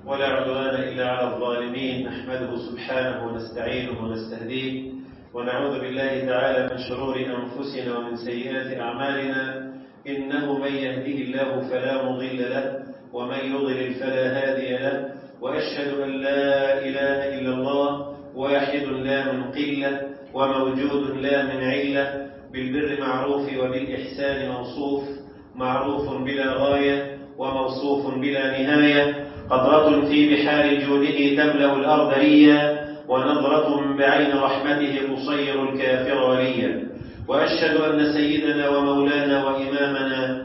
ولا عدوان إلا على الظالمين نحمده سبحانه ونستعينه ونستهديه ونعوذ بالله تعالى من شرور أنفسنا ومن سيئات أعمالنا إنه من يهده الله فلا مضل له ومن يضلل فلا هادي له وأشهد أن لا إله إلا الله واحد لا من قلة وموجود لا من علة بالبر معروف وبالإحسان موصوف معروف بلا غاية وموصوف بلا نهاية قطرة في بحار جوده تملأ الأرض ريا ونظرة بعين رحمته تصير الكافر وليا وأشهد أن سيدنا ومولانا وإمامنا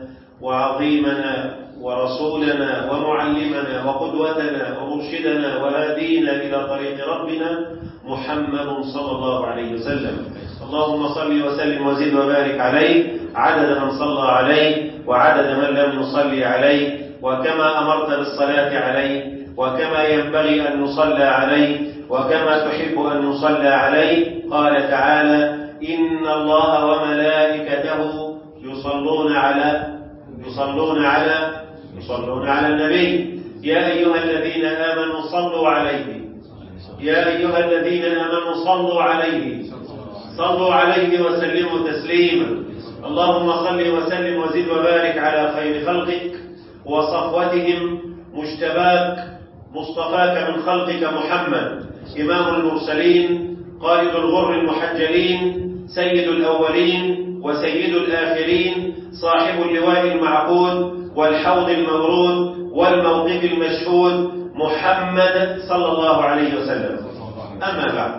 وعظيمنا ورسولنا ومعلمنا وقدوتنا ومرشدنا وهادينا إلى طريق ربنا محمد صلى الله عليه وسلم اللهم صل وسلم وزد وبارك عليه عدد من صلى عليه وعدد من لم يصلي عليه وكما أمرت بالصلاة عليه وكما ينبغي أن نصلى عليه وكما تحب أن نصلى عليه قال تعالى إن الله وملائكته يصلون على يصلون على يصلون على النبي يا أيها الذين آمنوا صلوا عليه يا أيها الذين آمنوا صلوا عليه صلوا عليه وسلموا تسليما اللهم صل وسلم وزد وبارك على خير خلقك وصفوتهم مجتباك مصطفاك من خلقك محمد إمام المرسلين قائد الغر المحجلين سيد الأولين وسيد الآخرين صاحب اللواء المعقود والحوض المورود والموقف المشهود محمد صلى الله عليه وسلم أما بعد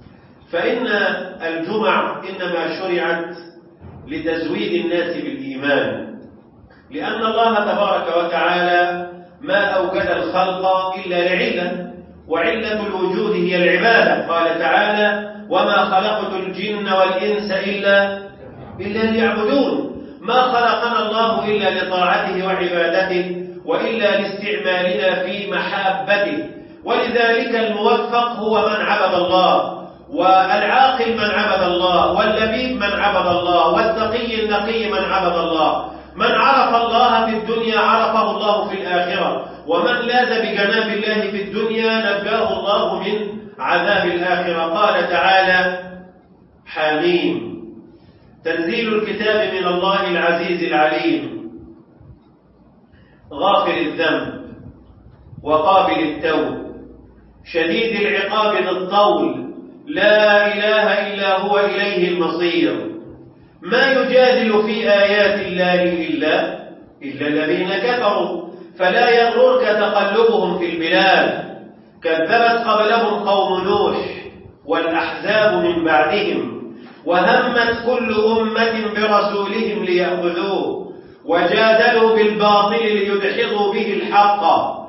فإن الجمع إنما شرعت لتزويد الناس بالإيمان لأن الله تبارك وتعالى ما أوجد الخلق إلا لعلة وعلة الوجود هي العبادة قال تعالى وما خلقت الجن والإنس إلا إلا ليعبدون ما خلقنا الله إلا لطاعته وعبادته وإلا لاستعمالنا في محابته ولذلك الموفق هو من عبد الله والعاقل من عبد الله واللبيب من عبد الله والتقي النقي من عبد الله من عرف الله في الدنيا عرفه الله في الآخرة ومن لاذ بجناب الله في الدنيا نجاه الله من عذاب الآخرة قال تعالى حاميم تنزيل الكتاب من الله العزيز العليم غافر الذنب وقابل التوب شديد العقاب ذي الطول لا إله إلا هو إليه المصير ما يجادل في آيات الله إلا إلا الذين كفروا فلا يغررك تقلبهم في البلاد كذبت قبلهم قوم نوح والأحزاب من بعدهم وهمت كل أمة برسولهم ليأخذوه وجادلوا بالباطل ليدحضوا به الحق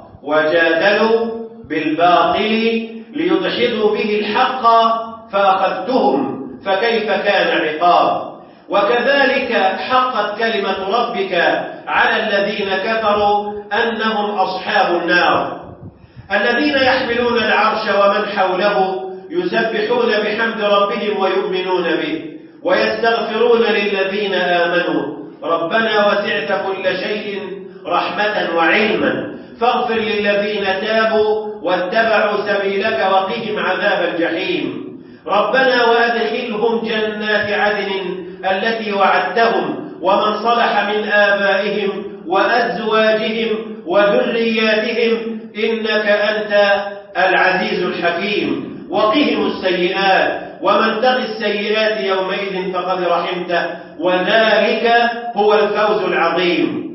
وجادلوا بالباطل ليدحضوا به الحق فأخذتهم فكيف كان عقاب وكذلك حقت كلمة ربك على الذين كفروا أنهم أصحاب النار الذين يحملون العرش ومن حوله يسبحون بحمد ربهم ويؤمنون به ويستغفرون للذين آمنوا ربنا وسعت كل شيء رحمة وعلما فاغفر للذين تابوا واتبعوا سبيلك وقهم عذاب الجحيم ربنا وأدخلهم جنات عدن التي وعدتهم ومن صلح من آبائهم وأزواجهم وذرياتهم إنك أنت العزيز الحكيم وقهم السيئات ومن تق السيئات يومئذ فقد رحمته وذلك هو الفوز العظيم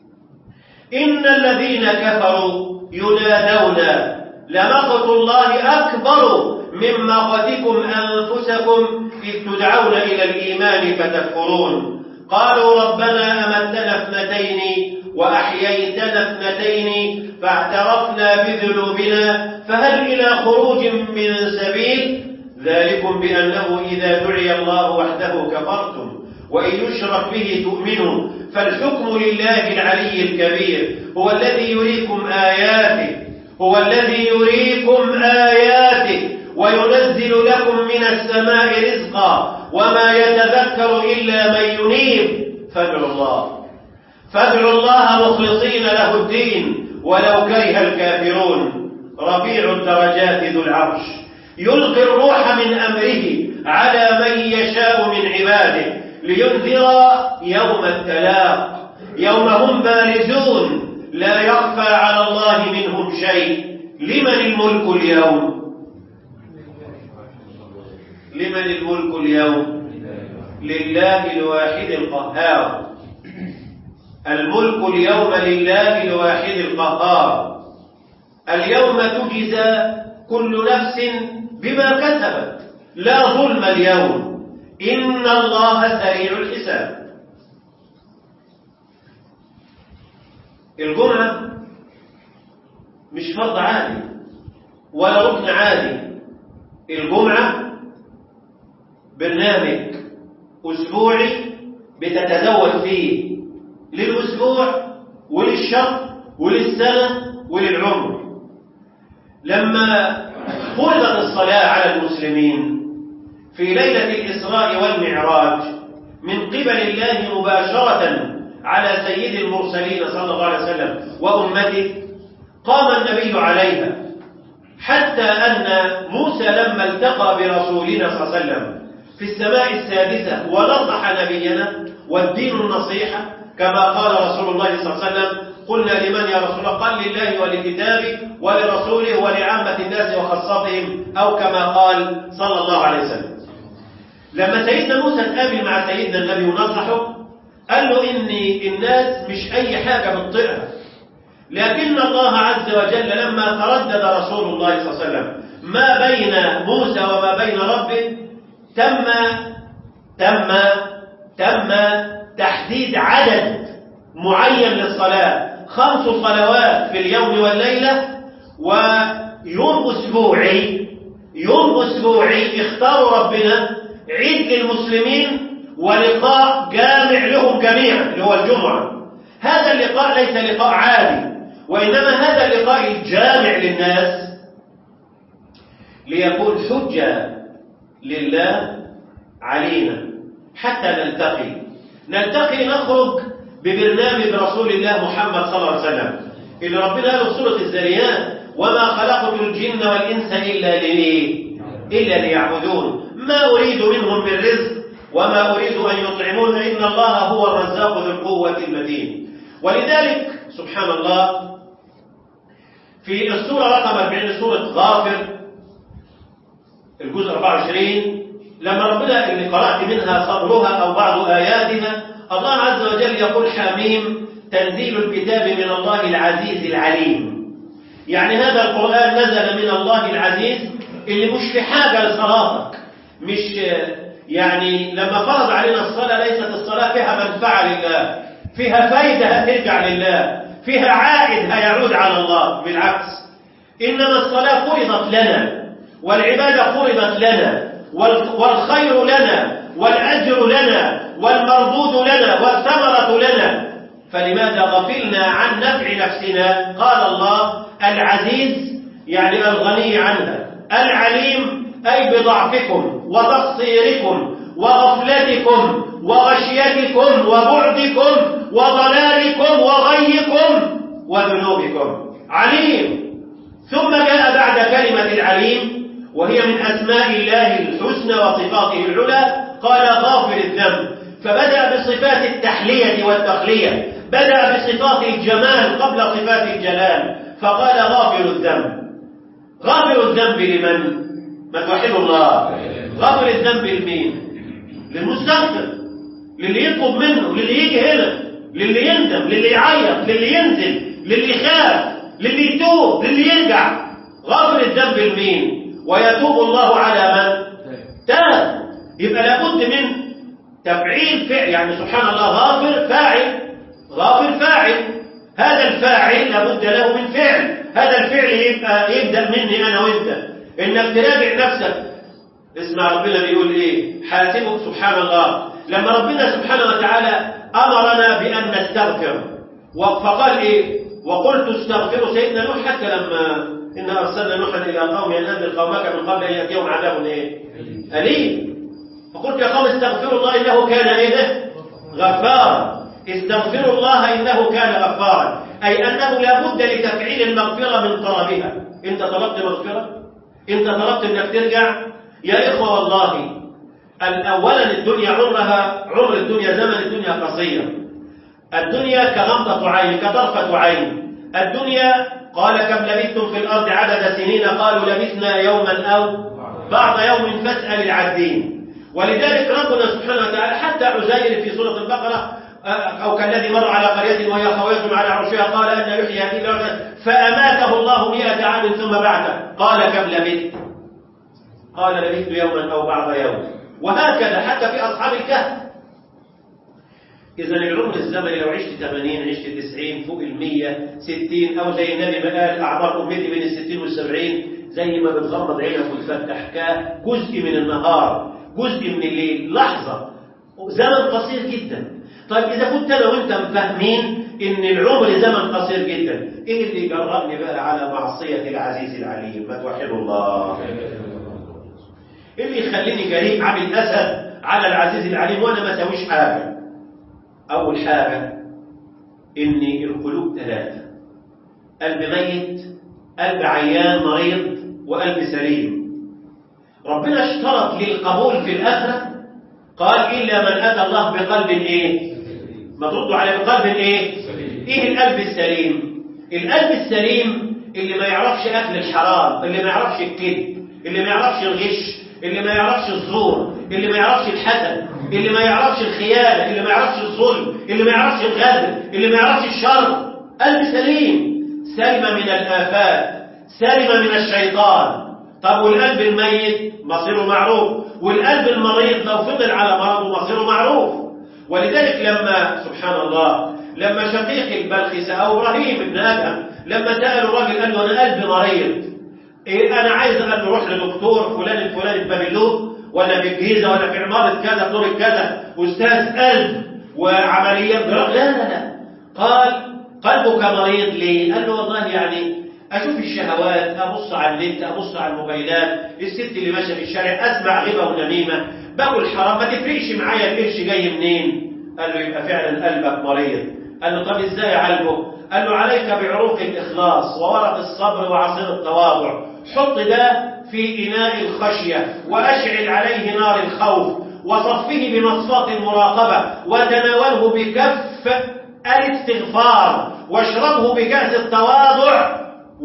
إن الذين كفروا ينادون لمقت الله أكبر من مقتكم أنفسكم إذ تدعون إلى الإيمان فتكفرون قالوا ربنا أمتنا اثنتين وأحييتنا اثنتين فاعترفنا بذنوبنا فهل إلى خروج من سبيل ذلكم بأنه إذا دعي الله وحده كفرتم وإن يشرك به تؤمنوا فالحكم لله العلي الكبير هو الذي يريكم آياته هو الذي يريكم آياته وينزل لكم من السماء رزقا وما يتذكر إلا من ينيب فادعوا الله فادعوا الله مخلصين له الدين ولو كره الكافرون رفيع الدرجات ذو العرش يلقي الروح من أمره على من يشاء من عباده لينذر يوم التلاق يوم هم بارزون لا يخفى على الله منهم شيء لمن الملك اليوم لمن الملك اليوم لله الواحد القهار الملك اليوم لله الواحد القهار اليوم تجزى كل نفس بما كسبت لا ظلم اليوم إن الله سريع الحساب الجمعة مش فرض عادي ولا ركن عادي الجمعة برنامج أسبوعي بتتزود فيه للأسبوع وللشهر وللسنة وللعمر لما فرضت الصلاة على المسلمين في ليلة الإسراء والمعراج من قبل الله مباشرة على سيد المرسلين صلى الله عليه وسلم وأمته قام النبي عليها حتى أن موسى لما التقى برسولنا صلى الله عليه وسلم في السماء السادسة ونصح نبينا والدين النصيحة كما قال رسول الله صلى الله عليه وسلم قلنا لمن يا رسول الله قال لله ولكتابه ولرسوله ولعامة الناس وخاصتهم أو كما قال صلى الله عليه وسلم لما سيدنا موسى تقابل مع سيدنا النبي ونصحه قال له إن الناس مش أي حاجة بتطيقها لكن الله عز وجل لما تردد رسول الله صلى الله عليه وسلم ما بين موسى وما بين ربه تم تم تم تحديد عدد معين للصلاة خمس صلوات في اليوم والليلة ويوم أسبوعي يوم أسبوعي اختاروا ربنا عيد للمسلمين ولقاء جامع لهم جميعا اللي هو الجمعة هذا اللقاء ليس لقاء عادي وإنما هذا اللقاء الجامع للناس ليكون حجة لله علينا حتى نلتقي نلتقي نخرج ببرنامج رسول الله محمد صلى الله عليه وسلم اللي ربنا قال في سورة الذريات وما خلقت الجن والإنس إلا ليه إلا ليعبدون ما أريد منهم من رزق وما أريد أن يطعمون إن الله هو الرزاق ذو القوة المتين ولذلك سبحان الله في السورة رقم 40 سورة غافر الجزء 24 لما ربنا اللي قرأت منها صبرها أو بعض آياتها الله عز وجل يقول حميم تنزيل الكتاب من الله العزيز العليم يعني هذا القرآن نزل من الله العزيز اللي مش في حاجة لصلاتك مش يعني لما فرض علينا الصلاة ليست الصلاة فيها منفعة لله فيها فايدة هترجع لله فيها عائد هيعود على الله بالعكس إنما الصلاة فرضت لنا والعبادة فرضت لنا والخير لنا والأجر لنا والمردود لنا والثمرة لنا فلماذا غفلنا عن نفع نفسنا قال الله العزيز يعني الغني عنها العليم أي بضعفكم وتقصيركم وغفلتكم وغشيتكم وبعدكم وضلالكم وغيكم وذنوبكم عليم ثم جاء بعد كلمة العليم وهي من أسماء الله الحسنى وصفاته العلى قال غافر الذنب فبدأ بصفات التحلية والتخلية بدأ بصفات الجمال قبل صفات الجلال فقال غافر الذنب غافر الذنب لمن؟ ما توحدوا الله غافر الذنب لمين؟ للمستغفر للي يطلب منه للي يجي هنا للي يندم للي يعيط للي ينزل للي يخاف للي يتوب للي يرجع غافر الذنب لمين؟ ويتوب الله على من؟ تاب يبقى لابد من تفعيل فعل يعني سبحان الله غافر فاعل غافر فاعل هذا الفاعل لابد له من فعل هذا الفعل يبقى يبدأ مني أنا وإنت إنك تراجع نفسك اسمع ربنا بيقول إيه حاسبك سبحان الله لما ربنا سبحانه وتعالى أمرنا بأن نستغفر فقال إيه وقلت استغفروا سيدنا نوح حتى لما إن أرسلنا نوحا إلى قوم أن أنذر قومك من قبل أن يأتيهم عذاب إيه أليم فقلت يا قوم استغفروا الله إنه كان إيه غفارا استغفروا الله إنه كان غفارا أي أنه لا بد لتفعيل المغفرة من طلبها أنت طلبت مغفرة أنت طلبت أنك ترجع يا إخوة والله أولا الدنيا عمرها عمر الدنيا زمن الدنيا قصير الدنيا كغمضة عين كطرفة عين الدنيا قال كم لبثتم في الأرض عدد سنين قالوا لبثنا يوما أو بعض يوم فاسأل العدين ولذلك ربنا سبحانه وتعالى حتى عزير في سورة البقرة أو كالذي مر على قرية وهي خاوية على عرشها قال أن يحيي هذه الأرض فأماته الله مئة عام ثم بعثه قال كم لبثت قال لبثت يوما أو بعض يوم وهكذا حتى في أصحاب الكهف إذا العمر الزمني لو عشت 80 عشت 90 فوق ال 100 60 أو زي النبي ما قال أعمار أمتي بين ال 60 وال 70 زي ما بتغمض عينك وتفتح جزء من النهار جزء من الليل لحظة زمن قصير جدا طيب إذا كنت أنا وأنت فاهمين إن العمر زمن قصير جدا إيه اللي جرأني بقى على معصية العزيز العليم ما توحدوا الله إيه اللي يخليني جريء عامل أسد على العزيز العليم وأنا ما سويش حاجة أول حاجة إن القلوب ثلاثة قلب ميت قلب عيان مريض وقلب سليم ربنا اشترط للقبول في الآخرة قال إلا من أتى الله بقلب إيه ما تردوا عليه بقلب إيه إيه القلب السليم القلب السليم اللي ما يعرفش أكل الحرام اللي ما يعرفش الكذب اللي ما يعرفش الغش اللي ما يعرفش الزور اللي ما يعرفش الحسد اللي ما يعرفش الخيانة اللي ما يعرفش الظلم اللي ما يعرفش الغدر اللي ما يعرفش الشر قلب سليم سلم من الآفات سلم من الشيطان طب والقلب الميت مصيره معروف والقلب المريض لو فضل على مرضه مصيره معروف ولذلك لما سبحان الله لما شقيق البلخي سأو إبراهيم بن أدهم لما سأل الراجل قال له أنا قلبي مريض إيه أنا عايز أن نروح لدكتور فلان الفلاني في بابلون ولا في الجيزة ولا في عمارة كذا في دور كذا أستاذ قلب وعمليات لا لا لا قال قلبك مريض ليه؟ قال له والله يعني أشوف الشهوات أبص على النت أبص على الموبايلات الست اللي ماشية في الشارع أسمع غيبة ونميمة باكل حرام ما تفرقش معايا القرش جاي منين قال له يبقى فعلا قلبك مريض قال له طب ازاي اعالجه قال له عليك بعروق الإخلاص وورق الصبر وعصير التواضع حط ده في إناء الخشية وأشعل عليه نار الخوف وصفه بمصفاة المراقبة وتناوله بكف الاستغفار واشربه بكأس التواضع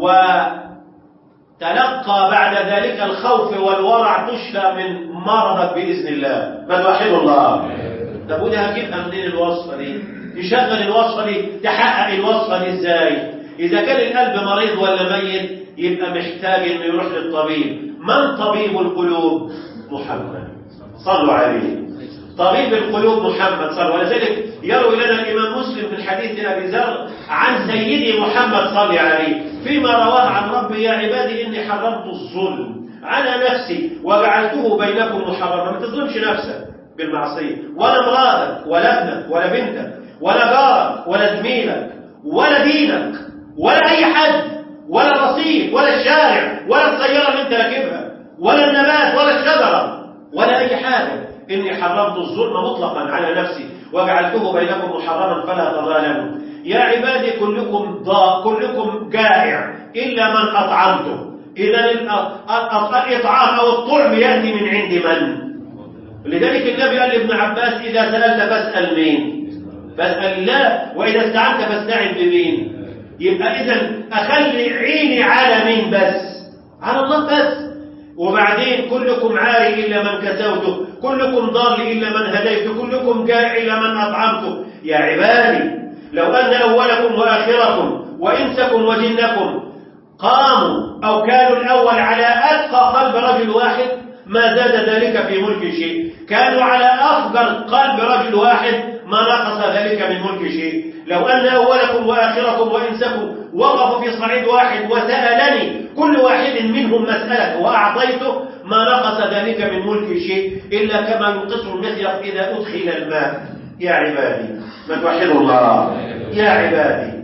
وتلقى بعد ذلك الخوف والورع تشفى من مرضك بإذن الله ما توحد الله طب وده هجيبها منين الوصفة دي تشغل الوصفة دي تحقق الوصفة دي ازاي إذا كان القلب مريض ولا ميت يبقى محتاج انه يروح للطبيب من طبيب القلوب محمد صلوا عليه طبيب القلوب محمد صلى ولذلك يروي لنا الإمام مسلم من حديث أبي ذر عن سيدي محمد صلى عليه فيما رواه عن ربي يا عبادي إني حرمت الظلم على نفسي وجعلته بينكم محرما ما تظلمش نفسك بالمعصية ولا امرأتك ولا ابنك ولا بنتك ولا جارك ولا زميلك ولا دينك ولا أي حد ولا الرصيف ولا الشارع ولا السيارة اللي انت راكبها ولا النبات ولا الشجرة ولا أي حاجة إني حرمت الظلم مطلقا على نفسي وجعلته بينكم محرما فلا تظالموا يا عبادي كلكم ضاء كلكم جائع إلا من أطعمته إذا الإطعام أو الطعم يأتي من عند من لذلك النبي قال لابن عباس إذا سألت فاسأل مين فاسأل الله وإذا استعنت فاستعن بمين يبقى إذا أخلي عيني على مين بس على الله بس وبعدين كلكم عاري إلا من كسوته كلكم ضال إلا من هديته كلكم جائع إلا من أطعمته يا عبادي لو أن أولكم وآخركم وإنسكم وجنكم قاموا أو كانوا الأول على أتقى قلب رجل واحد ما زاد ذلك في ملك شيء كانوا على أفجر قلب رجل واحد ما نقص ذلك من ملك شيء لو أن أولكم وآخركم وإنسكم وقفوا في صعيد واحد وسألني كل واحد منهم مسألة وأعطيته ما نقص ذلك من ملك شيء إلا كما ينقص المخيط إذا أدخل الماء يا عبادي ما توحدوا الله يا عبادي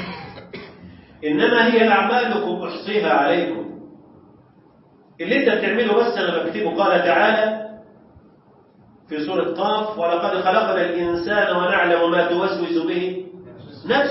إنما هي أعمالكم أحصيها عليكم اللي انت بتعمله بس أنا بكتبه قال تعالى في سورة قاف ولقد خلقنا الإنسان ونعلم ما توسوس به نفسه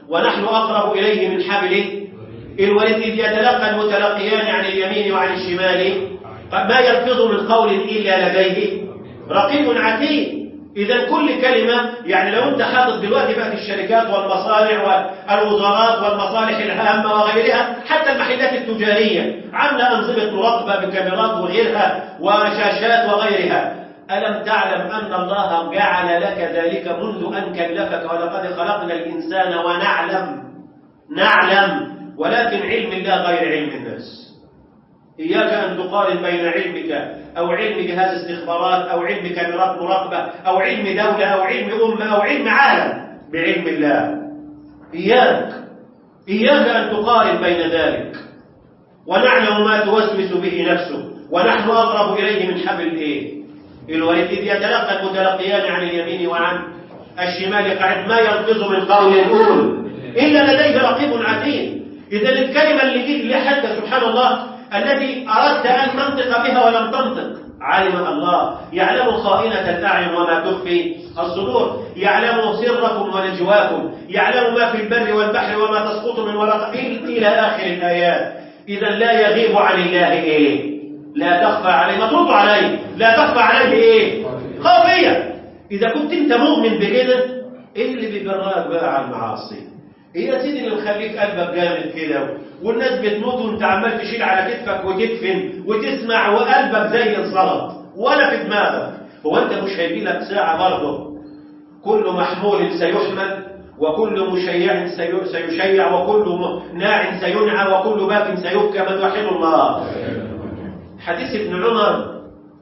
ونحن أقرب إليه من حبل الوريد إذ يتلقى المتلقيان عن اليمين وعن الشمال ما يلفظ من قول إلا لديه رقيب عتيد إذا كل كلمة يعني لو أنت حاطط دلوقتي بقى في الشركات والمصانع والوزارات والمصالح الهامة وغيرها حتى المحلات التجارية عاملة أنظمة مراقبة بكاميرات وغيرها وشاشات وغيرها ألم تعلم أن الله جعل لك ذلك منذ أن كلفك ولقد خلقنا الإنسان ونعلم نعلم ولكن علم الله غير علم الناس إياك أن تقارن بين علمك أو علم جهاز استخبارات أو علم كاميرات مراقبة أو علم دولة أو علم أمة أو علم عالم بعلم الله إياك إياك أن تقارن بين ذلك ونعلم ما توسوس به نفسه ونحن أقرب إليه من حبل الإيه الوريد إذ يتلقى المتلقيان عن اليمين وعن الشمال قاعد ما يلفظ من قول يقول إلا لديه رقيب عتيد إذا الكلمة اللي دي اللي حتى سبحان الله التي أردت أن تنطق بها ولم تنطق علم الله يعلم خائنة الأعين وما تخفي الصدور يعلم سركم ونجواكم يعلم ما في البر والبحر وما تسقط من ورقة إلى آخر الآيات إذا لا يغيب عن الله إيه لا تخفى عليه ما ترد عليه لا تخفى عليه إيه خافية إذا كنت أنت مؤمن بكده إيه اللي بيجراك بقى على المعاصي إيه يا سيدي اللي مخليك قلبك جامد كده والناس بتموت وانت عمال تشيل على كتفك وتدفن وتسمع وقلبك زي الزلط ولا في دماغك هو انت مش هيجي لك ساعة برضه كل محمول سيحمل وكل مشيع سيشيع وكل ناع سينعى وكل باك سيبكى من وحد الله حديث ابن عمر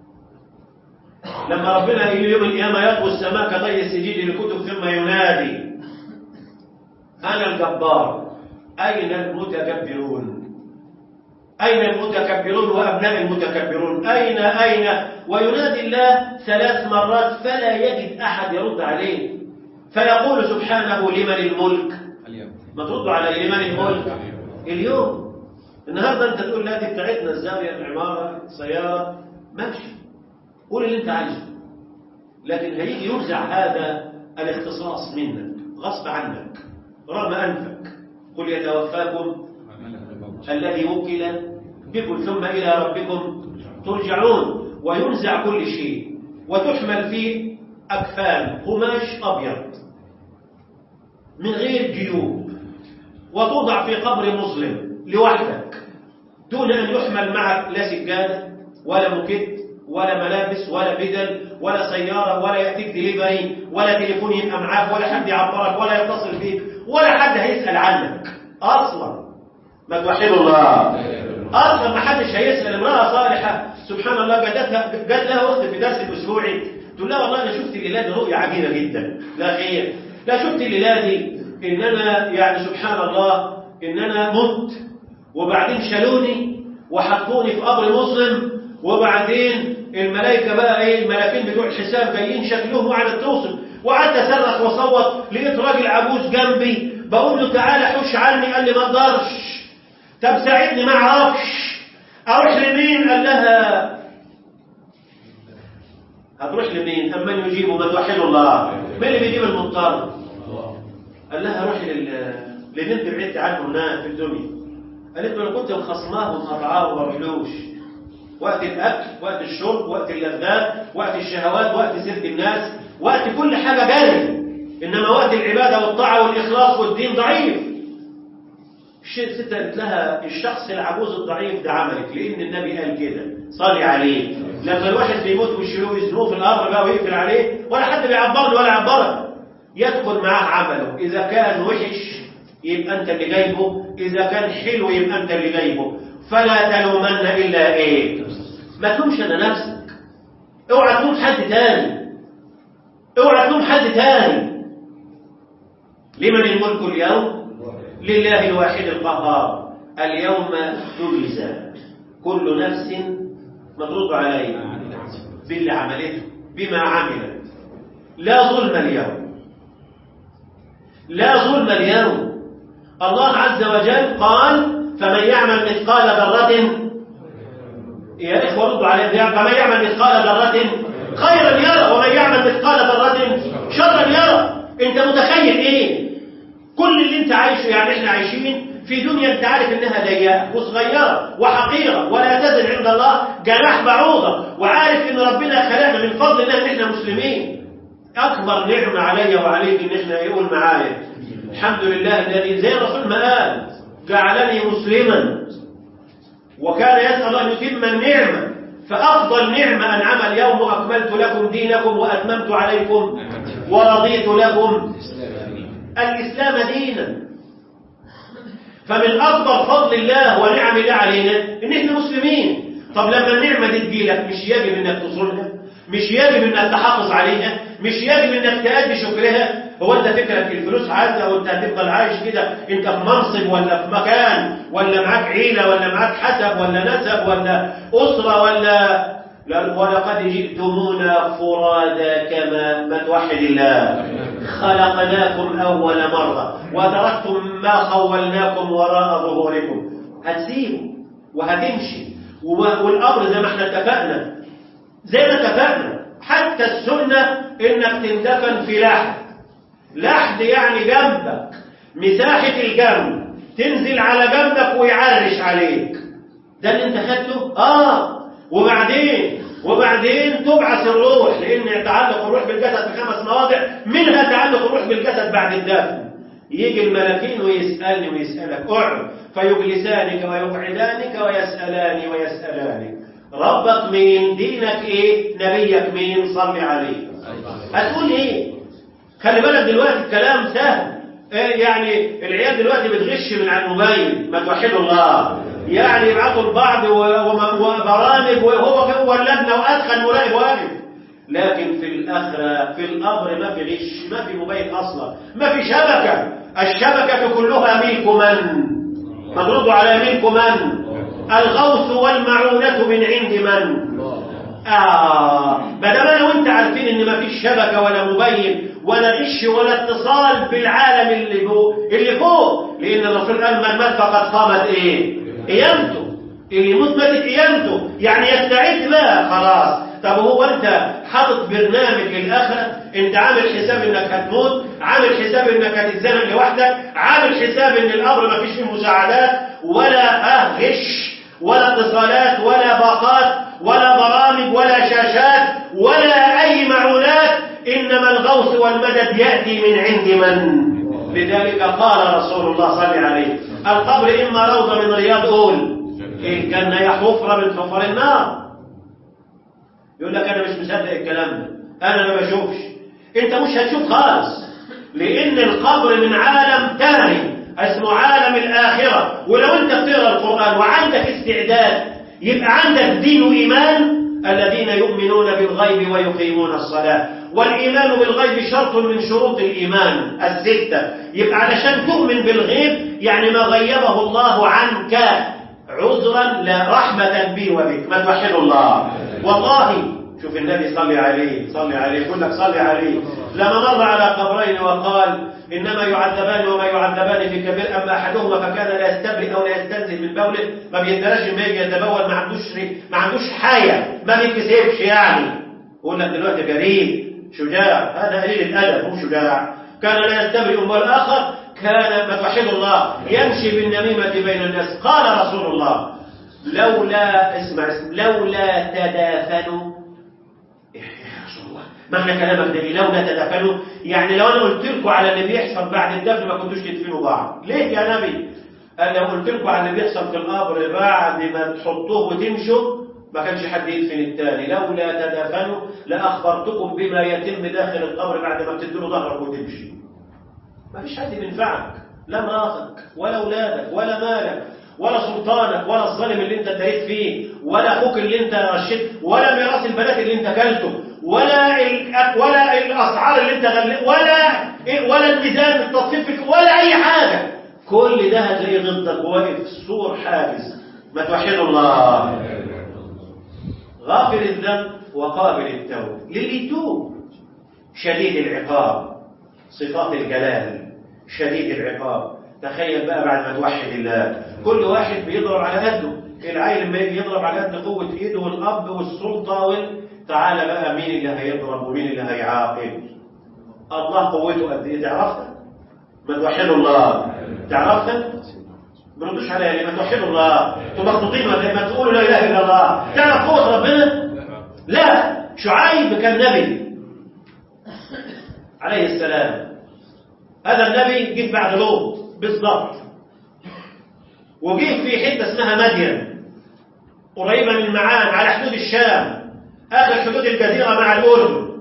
لما ربنا يجي يوم القيامة يطوي السماء كطي السجيد للكتب ثم ينادي أنا الجبار أين المتكبرون أين المتكبرون وأبناء المتكبرون أين أين وينادي الله ثلاث مرات فلا يجد أحد يرد عليه فيقول سبحانه لمن الملك ما ترد على لمن الملك اليوم النهاردة أنت تقول لا دي بتاعتنا الزاوية العمارة سيارة ماشي قول اللي أنت عايزه لكن هيجي يرجع هذا الاختصاص منك غصب عنك رغم أنفك قل يتوفاكم الذي وكل بكم ثم إلى ربكم ترجعون وينزع كل شيء وتحمل في أكفان قماش أبيض من غير جيوب وتوضع في قبر مسلم لوحدك دون أن يحمل معك لا سجادة ولا مكت ولا ملابس ولا بدل ولا سيارة ولا يأتيك دليفري ولا تليفون يبقى معاك ولا حد يعبرك ولا يتصل بيك ولا حد هيسأل عنك أصلا ما توحدوا الله أصلا ما حدش هيسأل امرأة صالحة سبحان الله جاتها جات لها أخت في درس الأسبوعي تقول لها والله أنا شفت الليلة دي رؤية عجيبة جدا لا خير لا شفت الليلة دي إن أنا يعني سبحان الله إن أنا مت وبعدين شالوني وحطوني في قبر مسلم وبعدين الملائكة بقى ايه الملاكين بتوع الحساب جايين شكلهم وقعدت توصل وقعدت اصرخ واصوت لقيت راجل عجوز جنبي بقول له تعالى حوش عني قال لي ما اقدرش طب ساعدني ما اعرفش اروح لمين قال لها هتروح لمين أم من يجيب من توحد الله مين اللي بيجيب المضطر قال لها روحي لل... لبنت بعدت عنه هناك في الدنيا قالت له انا كنت مخصماه ومقطعاه وما بحلوش وقت الاكل وقت الشرب وقت اللذات وقت الشهوات وقت سيره الناس وقت كل حاجه جاري انما وقت العباده والطاعه والاخلاص والدين ضعيف الشيء ستة قالت لها الشخص العجوز الضعيف ده عملك لان النبي قال كده صلي عليه لما الواحد بيموت ويشيلوه يزنوه في الارض بقى ويقفل عليه ولا حد بيعبرني ولا يعبرك يدخل معاه عمله اذا كان وحش يبقى انت اللي جايبه اذا كان حلو يبقى انت اللي جايبه فلا تلومن الا ايه ما تلومش انا نفسك اوعى تلوم حد تاني اوعى تلوم حد تاني لمن الملك اليوم لله الواحد القهار اليوم تجزى كل نفس مطرود عليها باللي عملته بما عملت لا ظلم اليوم لا ظلم اليوم الله عز وجل قال فمن يعمل مثقال ذرة يا إخوة ردوا عليه فمن يعمل مثقال ذرة خيرا يرى ومن يعمل مثقال ذرة شرا يرى أنت متخيل إيه كل اللي انت عايشه يعني احنا عايشين في دنيا انت عارف انها ضيقه وصغيره وحقيره ولا تزن عند الله جناح بعوضه وعارف ان ربنا خلقنا من فضل الله ان احنا مسلمين اكبر نعمه عليا وعليك ان احنا يقول معايا الحمد لله الذي زي الرسول ما قال جعلني مسلما وكان يسأل أن يتم النعمة فأفضل نعمة أنعم اليوم أكملت لكم دينكم وأتممت عليكم ورضيت لكم الإسلام دينا فمن أكبر فضل الله ونعم الله علينا إن إحنا مسلمين طب لما النعمة دي تجيلك مش يجب إنك تصونها مش يجب إنك تحافظ عليها مش يجب إنك تأدي شكرها هو أنت فكرك الفلوس عادة وأنت هتفضل عايش كده أنت في منصب ولا في مكان ولا معاك عيلة ولا معاك حسب ولا نسب ولا أسرة ولا لا ولقد جئتمونا فرادا كما ما توحد الله خلقناكم أول مرة وتركتم ما خولناكم وراء ظهوركم هتسيبوا وهتمشي والأمر زي ما احنا اتفقنا زي ما اتفقنا حتى السنة انك تندفن في لحد لحد يعني جنبك مساحة الجنب تنزل على جنبك ويعرش عليك ده اللي انت خدته اه وبعدين وبعدين تبعث الروح لان تعلق الروح بالجسد في خمس مواضع منها تعلق الروح بالجسد بعد الدفن يجي الملكين ويسألني ويسألك اقعد فيجلسانك ويقعدانك ويسألاني ويسألانك ربك مين دينك ايه نبيك مين صلي عليه هتقول ايه خلي بالك دلوقتي الكلام سهل إيه يعني العيال دلوقتي بتغش من على الموبايل ما توحدوا الله يعني يبعثوا لبعض وبرامج وهو هو اللجنه وادخل مراقب واقف لكن في الاخره في الامر ما في غش ما في موبايل اصلا ما في شبكه الشبكه كلها ملك من مضروب على ملك من الغوث والمعونة من عند من آه بدل انا وانت عارفين ان ما فيش شبكة ولا موبايل ولا غش ولا اتصال بالعالم اللي فوق اللي فوق لان الرسول قال من مات فقد قامت ايه قيامته اللي يموت ماتت قيامته يعني يستعد لها خلاص طب هو انت حاطط برنامج للاخره انت عامل حساب انك هتموت عامل حساب انك هتتزنق لوحدك عامل حساب ان الامر ما فيش فيه مساعدات ولا اه غش ولا اتصالات ولا باقات ولا برامج ولا شاشات ولا أي معونات إنما الغوث والمدد يأتي من عند من لذلك قال رسول الله صلى عليه القبر إما روضة من رياض أول إن كان هي حفرة من حفر النار يقول لك أنا مش مصدق الكلام ده أنا ما بشوفش أنت مش هتشوف خالص لأن القبر من عالم تاني اسمه عالم الآخرة ولو أنت بتقرأ القرآن وعندك استعداد يبقى عندك دين وإيمان الذين يؤمنون بالغيب ويقيمون الصلاة والإيمان بالغيب شرط من شروط الإيمان الستة يبقى علشان تؤمن بالغيب يعني ما غيبه الله عنك عذرا لا رحمة بي وبك ما توحد الله والله شوف النبي صلي عليه صلي عليه يقول لك صلي عليه لما مر على قبرين وقال إنما يعذبان وما يعذبان في كبير أما أحدهما فكان لا يستبرئ أو لا يستنزل من بوله ما بيندرش ما يجي يتبول ما عندوش ما عندوش حياة ما بيتكسبش يعني يقول لك دلوقتي جريء شجاع هذا قليل الأدب مو شجاع كان لا يستبرئ والآخر كان متوحد الله يمشي بالنميمة بين الناس قال رسول الله لولا اسمع اسم لولا تدافنوا معنى كلامك ده لولا تدفنوا يعني لو انا قلت لكم على اللي بيحصل بعد الدفن ما كنتوش تدفنوا بعض ليه يا نبي قال لو قلت لكم على اللي بيحصل في القبر بعد ما تحطوه وتمشوا ما كانش حد يدفن التاني لولا تدفنوا لاخبرتكم بما يتم داخل القبر بعد ما بتدوا ظهرك وتمشي ما فيش حد بينفعك لا مراتك ولا اولادك ولا مالك ولا سلطانك ولا الظالم اللي انت تريت فيه ولا اخوك اللي انت رشيت ولا ميراث البنات اللي انت كلته ولا ولا الاسعار اللي انت غلت ولا ولا الميزان التصفيف ولا اي حاجه كل ده هتلاقيه ضدك واقف سور حاجز ما توحد الله غافر الذنب وقابل التوب للي يتوب شديد العقاب صفات الجلال شديد العقاب تخيل بقى بعد ما توحد الله كل واحد بيضرب على قده العيل لما يجي يضرب على قد قوه ايده والاب والسلطه وال... تعالى بقى مين اللي هيضرب ومين اللي هيعاقب الله قوته قد ايه تعرفها ما توحدوا الله تعرفها بردوش عليها ليه ما توحدوا الله تبقى مخطوطين ما تقولوا لا اله الا الله تعرف قوه ربنا لا شعيب كان نبي عليه السلام هذا النبي جه بعد لوط بالضبط وجه في حته اسمها مدين قريبه من معان على حدود الشام اخر حدود الجزيره مع الاردن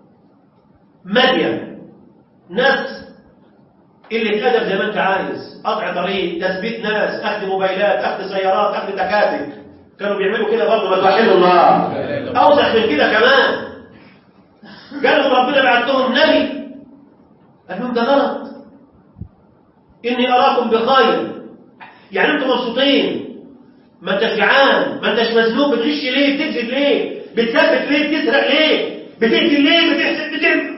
مدين ناس اللي اتأدب زي ما انت عايز قطع طريق تثبيت ناس اخذ موبايلات اخذ سيارات اخذ تكاتك كانوا بيعملوا كده برضه ما توحدوا الله اوسخ من كده كمان قالوا ربنا بعت لهم نبي قال لهم ده غلط اني اراكم بخير يعني انتم مبسوطين ما انتش جعان ما انتش مزنوق بتغش ليه بتكذب ليه بتثبت ليه بتسرق ليه بتقتل ليه بتحسب بتعمل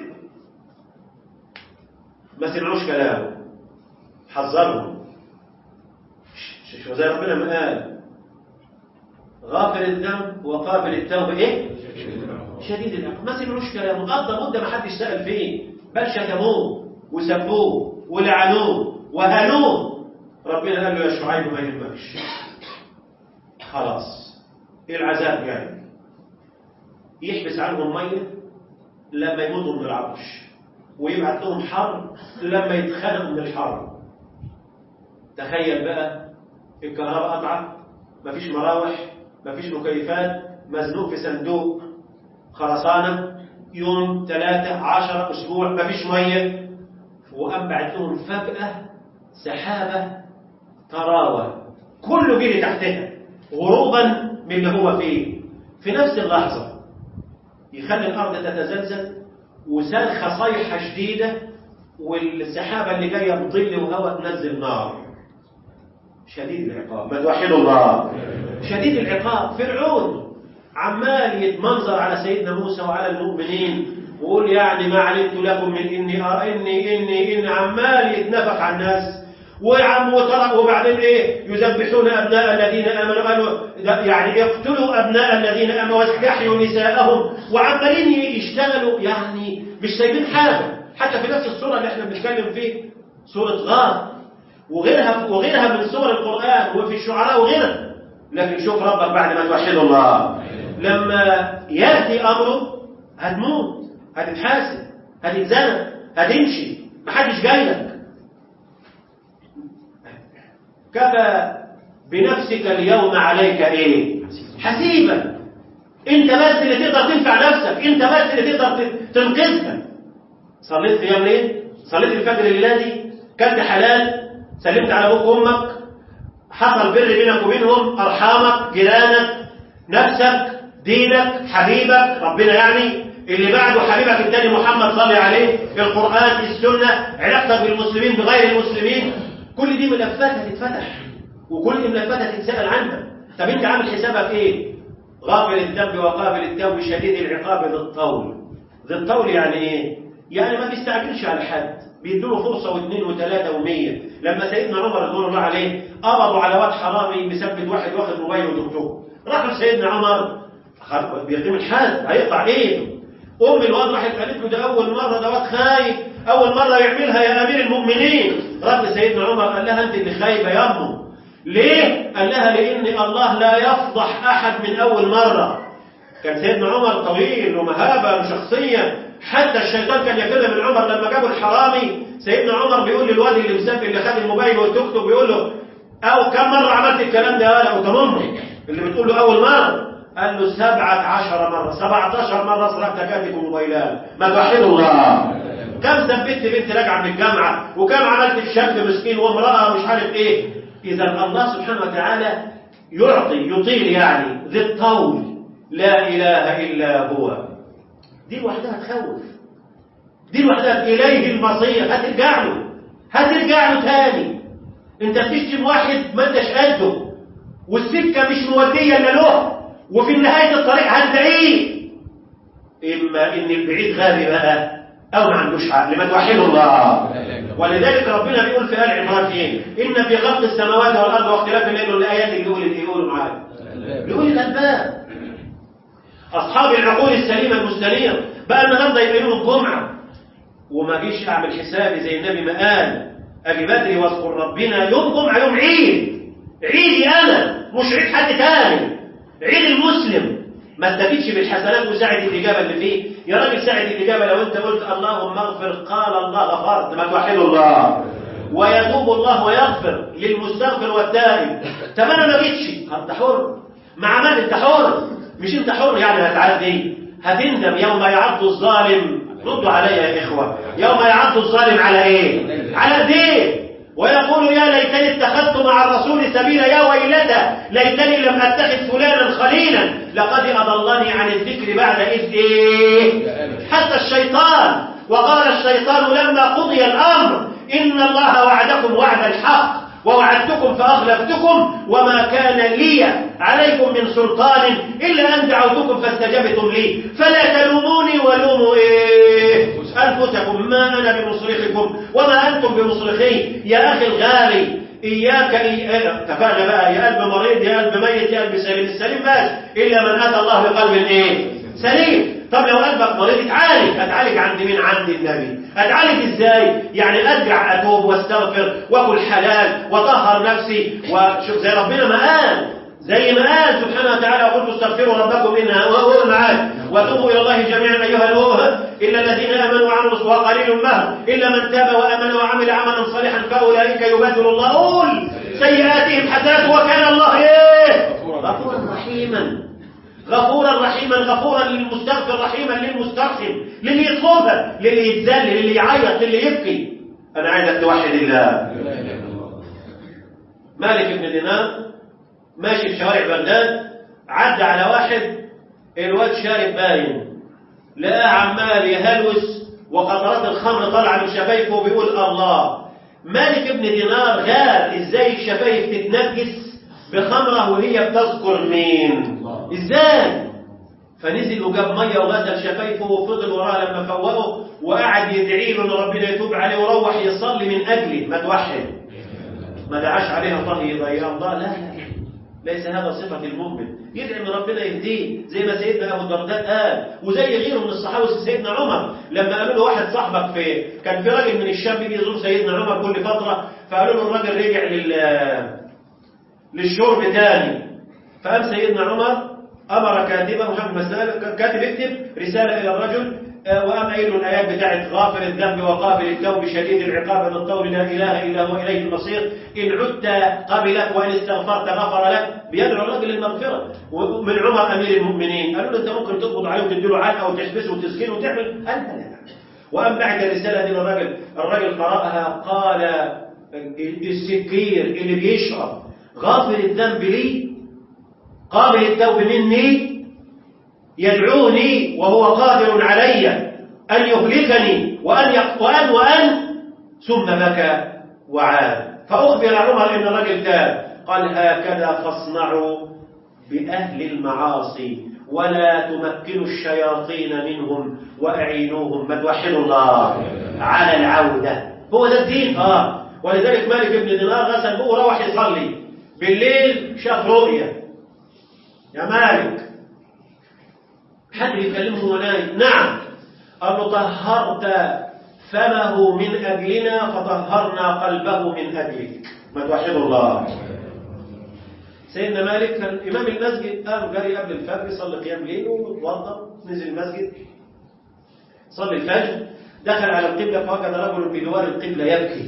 ما سمعوش كلامه حذرهم شو زي ربنا ما قال غافر الذنب وقابل التوبة ايه شديد العقاب ما سمعوش كلامه قضى مدة ما حدش سأل فيه بل شتموه وسبوه ولعنوه وهانوه ربنا قال له يا شعيب ما يهمكش خلاص العذاب جاي يحبس عنهم ميه لما يموتوا من العطش ويبعت لهم حر لما يتخانقوا من الحر تخيل بقى الكهرباء قطعة مفيش مراوح مفيش مكيفات مزنوق في صندوق خرسانة يوم ثلاثة عشر أسبوع مفيش مية وقام بعت لهم فجأة سحابة طراوة كله جري تحتها غروبا من اللي هو فيه في نفس اللحظة يخلي الأرض تتزلزل وسلخة صيحة شديدة والسحابة اللي جاية بظل وهواء تنزل نار شديد العقاب ما توحدوا الله شديد العقاب فرعون عمال يتمنظر على سيدنا موسى وعلى المؤمنين ويقول يعني ما علمت لكم من اني اني اني ان عمال يتنفخ على الناس وعم وترى وبعدين ايه يذبحون ابناء الذين امنوا قالوا يعني يقتلوا ابناء الذين امنوا ويستحيوا نساءهم وعمالين يشتغلوا يعني مش سايبين حاجه حتى في نفس الصوره اللي احنا بنتكلم فيه سوره غار وغيرها وغيرها من سور القران وفي الشعراء وغيرها لكن شوف ربك بعد ما توحد الله لما ياتي امره هتموت هتتحاسب هتتزنق هتمشي محدش جاي لك كفى بنفسك اليوم عليك ايه حسيبا انت بس اللي تقدر تنفع نفسك انت بس اللي تقدر تنقذها صليت قيام ليل صليت الفجر الذي كلت حلال سلمت على ابوك وامك حصل بر بينك وبينهم ارحامك جيرانك نفسك دينك حبيبك ربنا يعني اللي بعده حبيبك الثاني محمد صلى عليه القرآن السنة علاقتك بالمسلمين بغير المسلمين كل دي ملفات هتتفتح وكل ملفات هتتسأل عنها طب انت عامل حسابك ايه غافل الذنب وقابل التوب شديد العقاب ذي الطول ذي الطول يعني ايه يعني ما بيستعجلش على حد بيدوله فرصة واثنين وثلاثة ومية لما سيدنا عمر رضوان الله عليه قبضوا على واد حرامي مثبت واحد واخد موبايل ودكتور راحوا لسيدنا عمر بيقيم الحد هيقطع ايده ام الواد راحت قالت له ده اول مره ده واد خايف اول مره يعملها يا امير المؤمنين رد سيدنا عمر قال لها انت اللي خايبه يا امه ليه قال لها لان الله لا يفضح احد من اول مره كان سيدنا عمر طويل ومهابه وشخصيه حتى الشيطان كان يفر من عمر لما جابوا الحرامي سيدنا عمر بيقول للواد اللي مسافر اللي خد الموبايل والتوك بيقول له او كم مره عملت الكلام ده قال او تمام اللي بتقول له اول مره قال له سبعة عشر مرة سبعة عشر مرة سرقت تكاتك وموبايلات ما توحدوا الله كم ثبت بنت راجعة من الجامعة وكم عملت الشاب مسكين وامرأة مش عارف ايه إذا الله سبحانه وتعالى يعطي يطيل يعني ذي الطول لا إله إلا هو دي لوحدها تخوف دي لوحدها إليه المصير هترجع له هترجع له تاني انت بتشتم واحد ما انتش قده والسكة مش مودية إلا له وفي نهاية الطريق هتلاقيه إما إن البعيد غبي بقى أو ما عندوش عقل ما توحدوا الله ولذلك ربنا بيقول في آل عمران إيه إن في خلق السماوات والأرض واختلاف الليل والآيات اللي يقول اللي يقولوا معايا يقول الألباب أصحاب العقول السليمة المستنيرة بقى النهارده يبقى يوم الجمعة وما جيش أعمل حسابي زي النبي ما قال أجي بدري واذكر ربنا يوم جمعة يوم عيد عيدي أنا مش عيد حد تاني عيد المسلم ما استفيدش بالحسنات وساعد الإجابة اللي فيه يا راجل ساعد الإجابة لو أنت قلت اللهم اغفر قال الله غفرت ما توحدوا الله ويتوب الله ويغفر للمستغفر والتائب طب انا ما جيتش انت حر مع من انت حر مش انت حر يعني هتعدي هتندم يوم يعض الظالم ردوا علي يا اخوه يوم يعض الظالم على ايه على الدين ويقول يا ليتني اتخذت مع الرسول سبيلا يا ويلتى ليتني لم اتخذ فلانا خليلا لقد اضلني عن الذكر بعد اذ ايه حتى الشيطان وقال الشيطان لما قضي الامر إن الله وعدكم وعد الحق ووعدتكم فأخلفتكم وما كان لي عليكم من سلطان إلا أن دعوتكم فاستجبتم لي فلا تلوموني ولوموا إيه أنفسكم ما أنا بمصرخكم وما أنتم بمصرخي يا أخي الغالي إياك إيه اتفقنا بقى يا قلب مريض يا قلب ميت يا قلب سليم السليم بس إلا من أتى الله بقلب إيه سليم طب لو قلبك مريض اتعالج اتعالج عند مين عند النبي اتعالج ازاي يعني ارجع اتوب واستغفر واكل حلال واطهر نفسي وشوف زي ربنا ما قال زي ما قال سبحانه وتعالى وقلت استغفروا ربكم انها هو معاك وتوبوا الى الله جميعا ايها الامه الا الذين امنوا وعملوا وقليل ما الا من تاب وامن وعمل عملا صالحا فاولئك يبدل الله قول سيئاتهم حسنات وكان الله ايه غفورا رحيما غفورا رحيما غفورا للمستغفر رحيما للمسترحم للي يطلبها للي يتذل للي يعيط للي يبكي انا عايزك توحد الله مالك بن دينار ماشي في شوارع بغداد عدى على واحد الواد شارب باين لقاه عمال يهلوس وقطرات الخمر طالعه من شفايفه وبيقول الله مالك بن دينار غار ازاي الشفايف تتنجس بخمره وهي بتذكر مين ازاي فنزل وجاب ميه وغسل شفايفه وفضل وراه لما فوقه وقعد يدعي له ان ربنا يتوب عليه وروح يصلي من اجله ما توحد ما دعاش عليها الله يضيع الله لا لا ليس هذا صفة المؤمن يدعي ان ربنا يهديه زي ما سيدنا ابو الدرداء قال وزي غيره من الصحابه سيدنا عمر لما قالوا له واحد صاحبك في كان في راجل من الشام بيجي يزور سيدنا عمر كل فتره فقالوا له الراجل رجع لل للشرب تاني فقام سيدنا عمر أمر كاتبه محمد مسألة كاتب يكتب رسالة إلى الرجل وقام قايل له الآيات بتاعت غافل الذنب وقابل التوب شديد العقاب من الطول لا إله إلا هو إليه المصير إن عدت قبلك وإن استغفرت غفر لك بيدعو الرجل للمغفرة ومن عمر أمير المؤمنين قالوا له أنت ممكن تقبض عليه وتديله علقة وتحبسه وتسجنه وتعمل قال لا لا وقام بعت الرسالة دي للرجل الرجل قرأها قال السكير اللي بيشرب غافل الذنب لي قابل التوب مني يدعوني وهو قادر علي أن يهلكني وأن وأن وأن ثم بكى وعاد فأخبر عمر إن الرجل تاب قال هكذا فاصنعوا بأهل المعاصي ولا تمكنوا الشياطين منهم وأعينوهم ما توحدوا الله على العودة هو ده الدين آه ولذلك مالك بن دينار غسل بوه وروح يصلي بالليل شاف رؤية يا مالك حد بيكلمه ونايم نعم قال له طهرت فمه من أجلنا فطهرنا قلبه من أجلك ما توحدوا الله سيدنا مالك كان إمام المسجد قام جري قبل الفجر صلى قيام ليل وتوضا نزل المسجد صلى الفجر دخل على القبلة فوجد رجل بجوار القبلة يبكي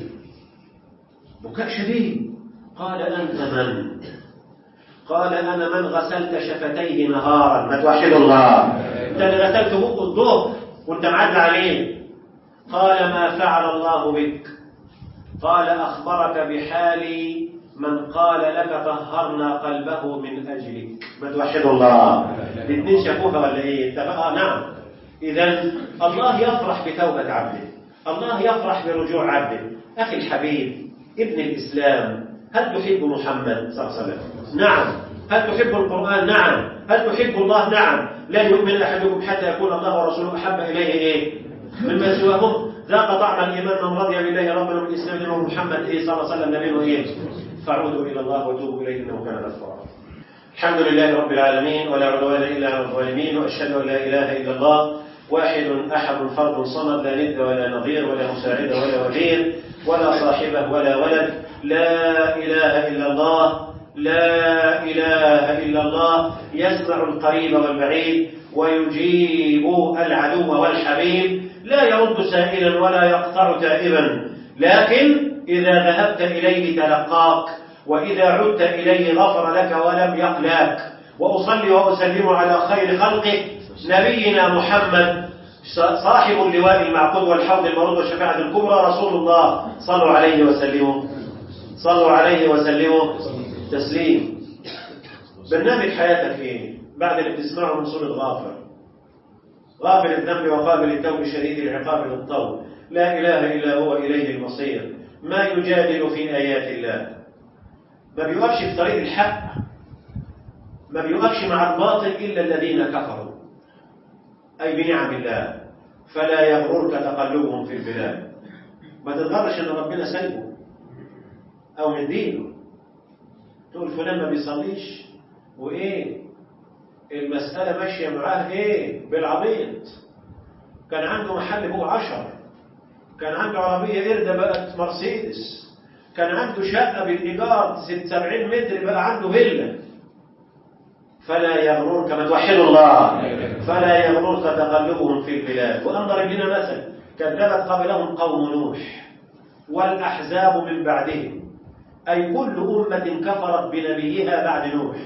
بكاء شديد قال أنت من؟ قال أنا من غسلت شفتيه نهارا ما توحدوا الله أنت اللي غسلت بقه الظهر وأنت معدى عليه قال ما فعل الله بك قال أخبرك بحالي من قال لك طهرنا قلبه من أجلك ما توحدوا الله الاثنين شافوها ولا ايه اتفقها نعم إذا الله يفرح بتوبة عبده الله يفرح برجوع عبده أخي الحبيب ابن الإسلام هل تحب محمد صلى الله عليه وسلم نعم هل تحب القرآن نعم هل تحب الله نعم لا يؤمن أحدكم حتى يكون الله ورسوله أحب إليه إيه مما سواهم ذاق طعم الإيمان من رضي بالله ربنا والإسلام دينه محمد إيه صلى الله عليه وسلم نبيه إيه فاعودوا إلى الله وتوبوا إليه إنه كان غفورا الحمد لله رب العالمين ولا عدوان إلا على الظالمين وأشهد أن لا إله إلا الله واحد أحد فرد صمد لا ند ولا نظير ولا مساعد ولا وزير ولا صاحبة ولا ولد لا إله إلا الله لا إله إلا الله يسمع القريب والبعيد ويجيب العدو والحبيب لا يرد سائلا ولا يقطع تائبا لكن إذا ذهبت إليه تلقاك وإذا عدت إليه غفر لك ولم يقلاك وأصلي وأسلم على خير خلقه نبينا محمد صاحب اللواء المعقود والحوض المرود والشفاعة الكبرى رسول الله صلوا عليه وسلموا صلوا عليه وسلموا تسليم برنامج حياتك ايه بعد اللي بتسمعه من سورة غافر غافر الذنب وقابل التوب شديد العقاب للطول لا إله إلا هو إليه المصير ما يجادل في آيات الله ما بيوقفش في طريق الحق ما بيوقفش مع الباطل إلا الذين كفروا أي بنعم الله فلا يغررك تقلبهم في البلاد ما تتغرش ان ربنا سايبه او من دينه تقول فلان ما بيصليش وايه المسألة ماشية معاه ايه بالعبيط كان عنده محل فوق عشر كان عنده عربية إردة بقت مرسيدس كان عنده شقة بالإيجار ست سبعين متر بقى عنده فيلا فلا يغررك ما توحدوا الله فلا يغررك تقلبهم في البلاد وأنظر لنا مثل كذبت قبلهم قوم نوح والأحزاب من بعدهم أي كل أمة كفرت بنبيها بعد نوح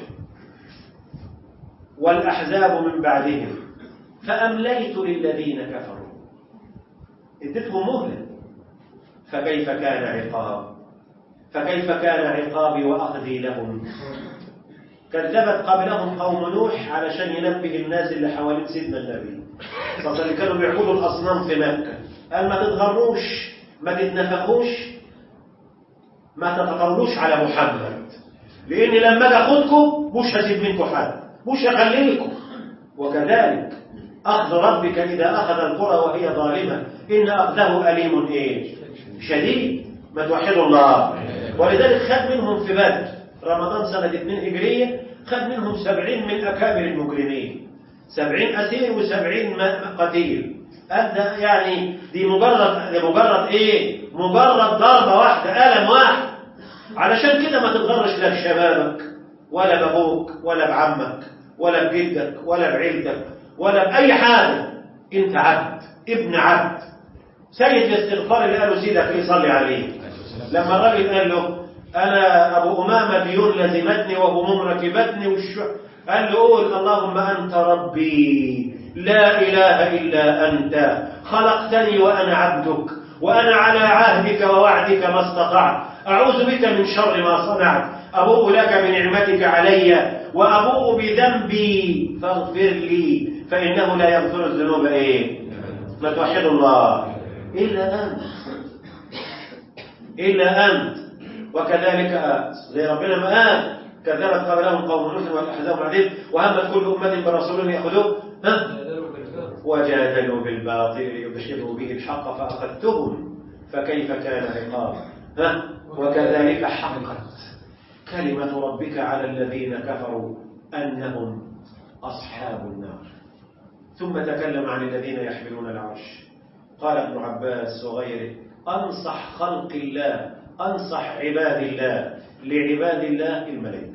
والأحزاب من بعدهم فأمليت للذين كفروا ادتهم مهلة فكيف كان عقاب فكيف كان عقابي وأخذي لهم كذبت قبلهم قوم نوح علشان ينبه الناس اللي حوالين سيدنا النبي صلى اللي كانوا بيعبدوا الأصنام في مكة قال ما تتغروش ما تتنفخوش ما تتطولوش على محمد لأن لما أجي أخدكم مش هسيب منكم حد مش هخليكم وكذلك أخذ ربك إذا أخذ القرى وهي ظالمة إن أخذه أليم إيه شديد ما توحدوا الله ولذلك خد منهم في بدر رمضان سنة 2 هجرية خد منهم سبعين من أكابر المجرمين سبعين أسير وسبعين قتيل قال ده يعني دي مجرد دي مجرد إيه مجرد ضربة واحدة ألم واحد علشان كده ما تتغرش لا بشبابك ولا بأبوك ولا بعمك ولا بجدك ولا بعيلتك ولا بأي حاجة أنت عبد ابن عبد سيد الاستغفار اللي قاله سيدك ليه صلي عليه لما الراجل قال له أنا أبو أمامة ديون لزمتني وهموم ركبتني والش... قال له قول اللهم أنت ربي لا إله إلا أنت خلقتني وأنا عبدك وأنا على عهدك ووعدك ما استطعت أعوذ بك من شر ما صنعت أبوء لك بنعمتك علي وأبوء بذنبي فاغفر لي فإنه لا يغفر الذنوب إيه ما توحد الله إلا أنت إلا أنت وكذلك آت زي ربنا ما قال كذبت قبلهم قوم نوح والأحزاب بعدين وهمت كل أمة برسول يأخذوه ها وجادلوا بالباطل ليبشروا به الحق فأخذتهم فكيف كان عقاب ها وكذلك حقت كلمة ربك على الذين كفروا أنهم أصحاب النار ثم تكلم عن الذين يحملون العرش قال ابن عباس وغيره أنصح خلق الله أنصح عباد الله لعباد الله الملائكة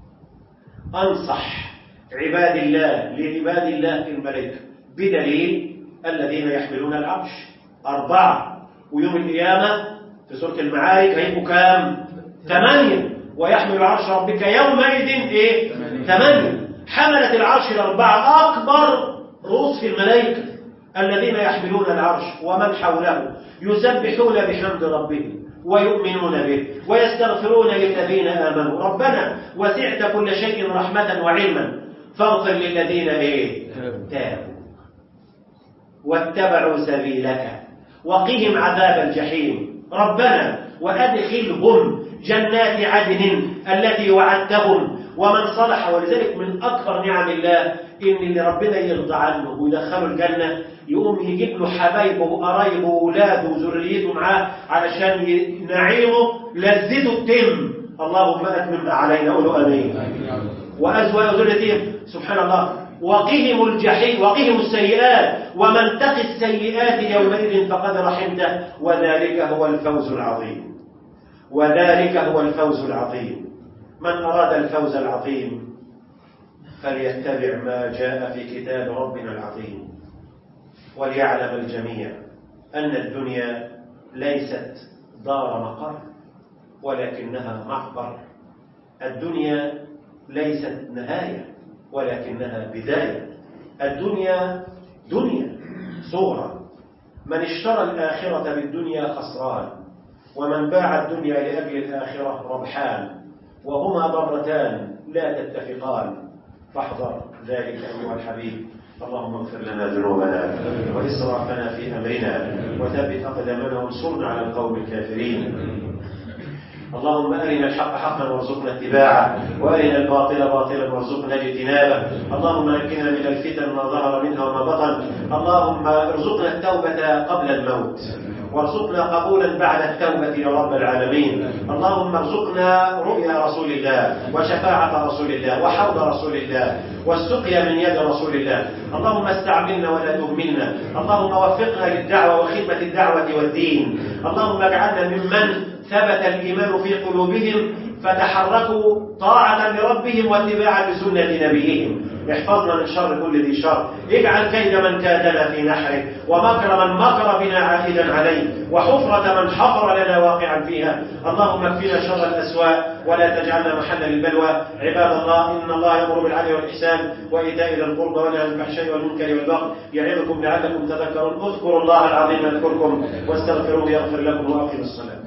أنصح عباد الله لعباد الله الملائكة بدليل الذين يحملون العرش أربعة ويوم القيامة في سورة المعارك هيبقوا كام؟ ثمانية ويحمل عرش ربك يومئذ إيه؟ ثمانية حملت العرش الأربعة أكبر رؤوس في الملائكة الذين يحملون العرش ومن حوله يسبحون بحمد ربهم ويؤمنون به ويستغفرون للذين آمنوا ربنا وسعت كل شيء رحمة وعلما فاغفر للذين إيه؟ تابوا واتبعوا سبيلك وقهم عذاب الجحيم ربنا وأدخلهم جنات عدن التي وعدتهم ومن صلح ولذلك من أكبر نعم الله إن اللي ربنا يرضى عنه ويدخله الجنة يقوم يجيب له حبايبه وقرايبه وولاده وذريته معاه علشان نعيمه لذته تتم اللهم أتمم علينا قولوا أمين وأزواج ذريتهم سبحان الله وقهم الجحيم وقهم السيئات ومن تق السيئات يومئذ فقد رحمته وذلك هو الفوز العظيم وذلك هو الفوز العظيم من أراد الفوز العظيم فليتبع ما جاء في كتاب ربنا العظيم وليعلم الجميع أن الدنيا ليست دار مقر ولكنها معبر الدنيا ليست نهاية ولكنها بداية الدنيا دنيا صورة من اشترى الآخرة بالدنيا خسران ومن باع الدنيا لأجل الآخرة ربحان وهما ضرتان لا تتفقان فاحذر ذلك أيها الحبيب اللهم اغفر لنا ذنوبنا وإسرافنا في أمرنا وثبت أقدامنا وانصرنا على القوم الكافرين اللهم أرنا الحق حقا وارزقنا اتباعه وأرنا الباطل باطلا وارزقنا اجتنابه اللهم نجنا من الفتن ما ظهر منها وما بطن اللهم ارزقنا التوبة قبل الموت وارزقنا قبولا بعد التوبة يا رب العالمين اللهم ارزقنا رؤيا رسول الله وشفاعة رسول الله وحوض رسول الله والسقيا من يد رسول الله اللهم استعملنا ولا تهملنا اللهم وفقنا للدعوة وخدمة الدعوة والدين اللهم اجعلنا ممن ثبت الإيمان في قلوبهم فتحركوا طاعة لربهم واتباعا لسنة نبيهم احفظنا من شر كل ذي شر اجعل كيد من كادنا في نحره ومكر من مكر بنا عائدا عليه وحفرة من حفر لنا واقعا فيها اللهم اكفنا شر الأسواء ولا تجعلنا محلا للبلوى عباد الله إن الله يأمر بالعدل والإحسان وإيتاء ذي القربى وينهى عن الفحشاء والمنكر والبغي يعظكم لعلكم تذكرون اذكروا الله العظيم يذكركم واستغفروه يغفر لكم وأقيموا الصلاة